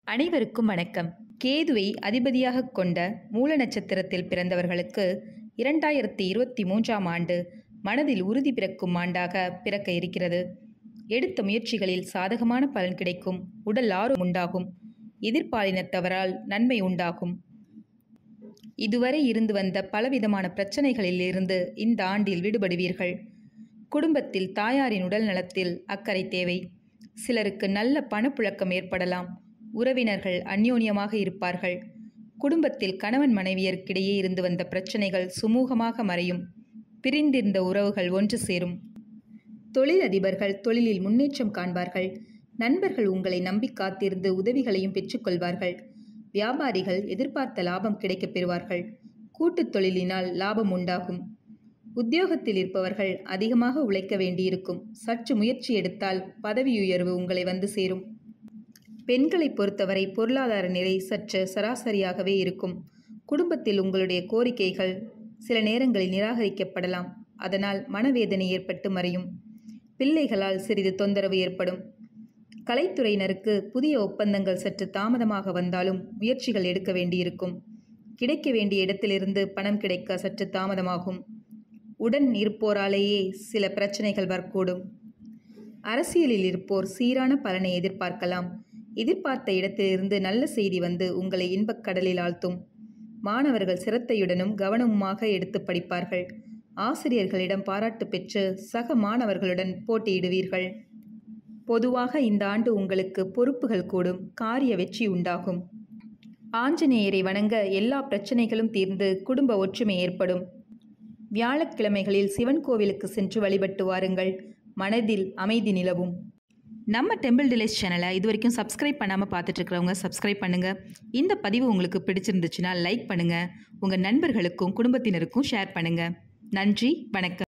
அனைவருக்கும் வணக்கம் கேதுவை அதிபதியாக கொண்ட மூல நட்சத்திரத்தில் பிறந்தவர்களுக்கு இரண்டாயிரத்தி இருபத்தி மூன்றாம் ஆண்டு மனதில் உறுதி பிறக்கும் ஆண்டாக பிறக்க இருக்கிறது எடுத்த முயற்சிகளில் சாதகமான பலன் கிடைக்கும் உடல் ஆரோக்கியம் உண்டாகும் எதிர்பாலினத்தவரால் நன்மை உண்டாகும் இதுவரை இருந்து வந்த பலவிதமான பிரச்சனைகளில் இருந்து இந்த ஆண்டில் விடுபடுவீர்கள் குடும்பத்தில் தாயாரின் உடல் நலத்தில் அக்கறை தேவை சிலருக்கு நல்ல பணப்புழக்கம் ஏற்படலாம் உறவினர்கள் அந்யோன்யமாக இருப்பார்கள் குடும்பத்தில் கணவன் மனைவியருக்கிடையே இருந்து வந்த பிரச்சனைகள் சுமூகமாக மறையும் பிரிந்திருந்த உறவுகள் ஒன்று சேரும் தொழிலதிபர்கள் தொழிலில் முன்னேற்றம் காண்பார்கள் நண்பர்கள் உங்களை நம்பி காத்திருந்து உதவிகளையும் பெற்றுக்கொள்வார்கள் வியாபாரிகள் எதிர்பார்த்த லாபம் கிடைக்கப் பெறுவார்கள் கூட்டுத் தொழிலினால் லாபம் உண்டாகும் உத்தியோகத்தில் இருப்பவர்கள் அதிகமாக உழைக்க வேண்டியிருக்கும் சற்று முயற்சி எடுத்தால் பதவி உயர்வு உங்களை வந்து சேரும் பெண்களை பொறுத்தவரை பொருளாதார நிலை சற்று சராசரியாகவே இருக்கும் குடும்பத்தில் உங்களுடைய கோரிக்கைகள் சில நேரங்களில் நிராகரிக்கப்படலாம் அதனால் மனவேதனை ஏற்பட்டு மறையும் பிள்ளைகளால் சிறிது தொந்தரவு ஏற்படும் கலைத்துறையினருக்கு புதிய ஒப்பந்தங்கள் சற்று தாமதமாக வந்தாலும் முயற்சிகள் எடுக்க வேண்டியிருக்கும் கிடைக்க வேண்டிய இடத்திலிருந்து பணம் கிடைக்க சற்று தாமதமாகும் உடன் இருப்போராலேயே சில பிரச்சனைகள் வரக்கூடும் அரசியலில் இருப்போர் சீரான பலனை எதிர்பார்க்கலாம் எதிர்பார்த்த இடத்திலிருந்து நல்ல செய்தி வந்து உங்களை இன்பக் கடலில் ஆழ்த்தும் மாணவர்கள் சிரத்தையுடனும் கவனமுமாக எடுத்து படிப்பார்கள் ஆசிரியர்களிடம் பாராட்டு பெற்று சக மாணவர்களுடன் போட்டியிடுவீர்கள் பொதுவாக இந்த ஆண்டு உங்களுக்கு பொறுப்புகள் கூடும் காரிய வெற்றி உண்டாகும் ஆஞ்சநேயரை வணங்க எல்லா பிரச்சனைகளும் தீர்ந்து குடும்ப ஒற்றுமை ஏற்படும் வியாழக்கிழமைகளில் சிவன் கோவிலுக்கு சென்று வழிபட்டு வாருங்கள் மனதில் அமைதி நிலவும் நம்ம டெம்பிள் டிலைஸ் சேனலை இது வரைக்கும் சப்ஸ்கிரைப் பண்ணாமல் பார்த்துட்டு இருக்கிறவங்க சப்ஸ்கிரைப் பண்ணுங்கள் இந்த பதிவு உங்களுக்கு பிடிச்சிருந்துச்சுன்னா லைக் பண்ணுங்கள் உங்கள் நண்பர்களுக்கும் குடும்பத்தினருக்கும் ஷேர் பண்ணுங்கள் நன்றி வணக்கம்